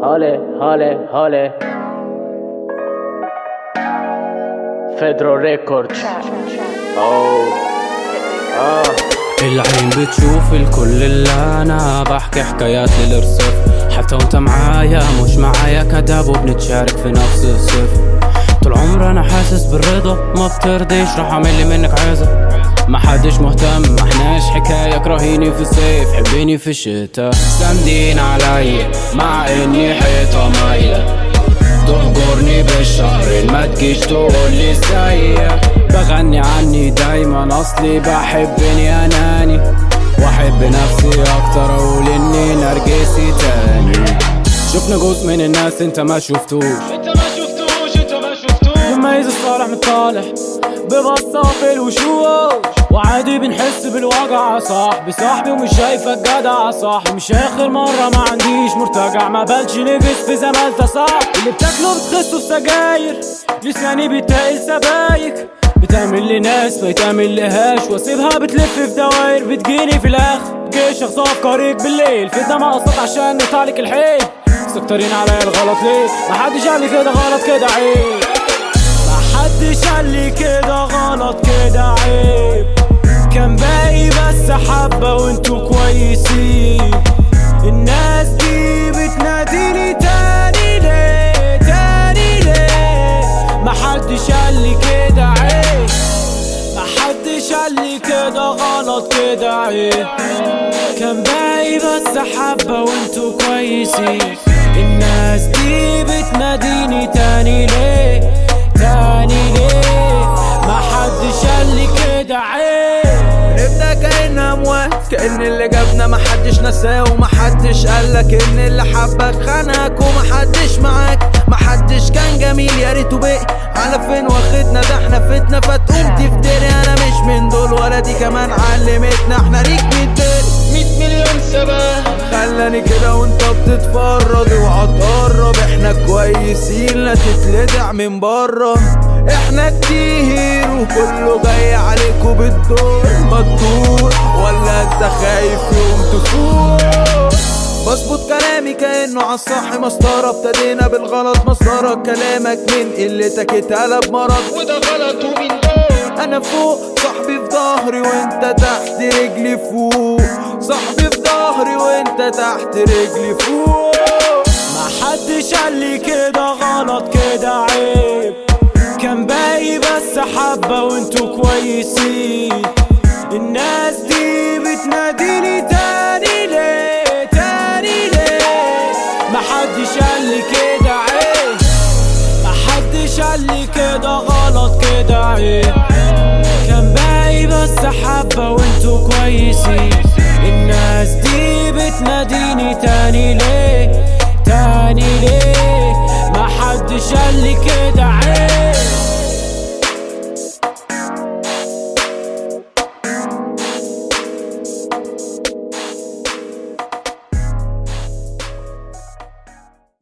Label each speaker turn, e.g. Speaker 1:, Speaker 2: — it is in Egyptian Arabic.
Speaker 1: هاله هاله هاله فيدرو ريكورد اوه اه
Speaker 2: العين بتشوف الكل اللي انا بحكي حكايات للرصف حتى وانت معايا مش معايا كداب وبنتشارك في نفس الصف طول عمري انا حاسس بالرضا ما بترضيش راح اعمل لي منك عزة ما حدش مهتم ما احناش حكاية كرهيني في الصيف حبيني في الشتا ساندين عليا مع اني حيطة مايلة تهجرني بالشهر ما تجيش تقول لي سيء بغني عني دايما اصلي بحبني اناني واحب نفسي اكتر اقول اني نرجسي تاني شفنا جزء من الناس انت ما شفتوش
Speaker 3: انت ما شفتوش انت ما شفتوش
Speaker 2: بميز الصالح من الطالح ببصة في الوشوش وعادي بنحس بالوجع صاحبي صاحبي ومش شايفك جدع صاحبي مش اخر مرة ما عنديش مرتجع ما بالش نجس في زمالته صح اللي بتاكله بتخسه في سجاير لساني بيتقل سبايك بتعمل لي ناس ما يتعمل لهاش واسيبها بتلف في دواير بتجيني في الاخر جيش اخطف افكارك بالليل في دم قصت عشان نطالك الحيل سكترين عليا الغلط ليه محدش قال لي كده غلط كده عيب محدش قال لي كده غلط كده عيب كان باقي بس حبة وانتوا كويسين الناس دي بتناديني تاني ليه تاني ليه محدش قال لي كده عيب محدش قال لي كده غلط كده عيب كان باقي بس حبة وانتوا كويسين الناس دي بتناديني تاني ليه تاني ليه محدش قال لي كده عيب
Speaker 4: نبدأ كأن أموات كأن اللي جابنا محدش نساه ومحدش قالك إن اللي حبك خانك ومحدش معاك محدش كان جميل يا ريته بقي على فين واخدنا ده احنا فتنا فتقوم تفتري أنا مش من دول ولا دي كمان علمتنا احنا ليك مدري
Speaker 3: 100 مليون سبب
Speaker 4: خلاني كده وانت بتتفرج اوعى تقرب احنا كويسين لا تتلدع من بره احنا كتير وكله جاي عليكوا بالدور ما تدور ولا انت خايف يوم تفوق بظبط كلامي كأنه عالصح مسطرة ابتدينا بالغلط مسطرة كلامك من قلتك اتقلب مرض
Speaker 3: وده غلط ومين دول
Speaker 4: انا فوق صاحبي في ظهري وانت تحت رجلي فوق صاحبي في ظهري وانت تحت رجلي فوق
Speaker 2: محدش قال لي كده غلط كده عيب كان باقي بس حبة وانتوا كويسين الناس دي بتناديني تاني ليه تاني ليه محدش قال لي كده عيب محدش قال لي كده غلط كده عيب كان باقي بس حبة وانتوا كويسين الناس دي بتناديني تاني ليه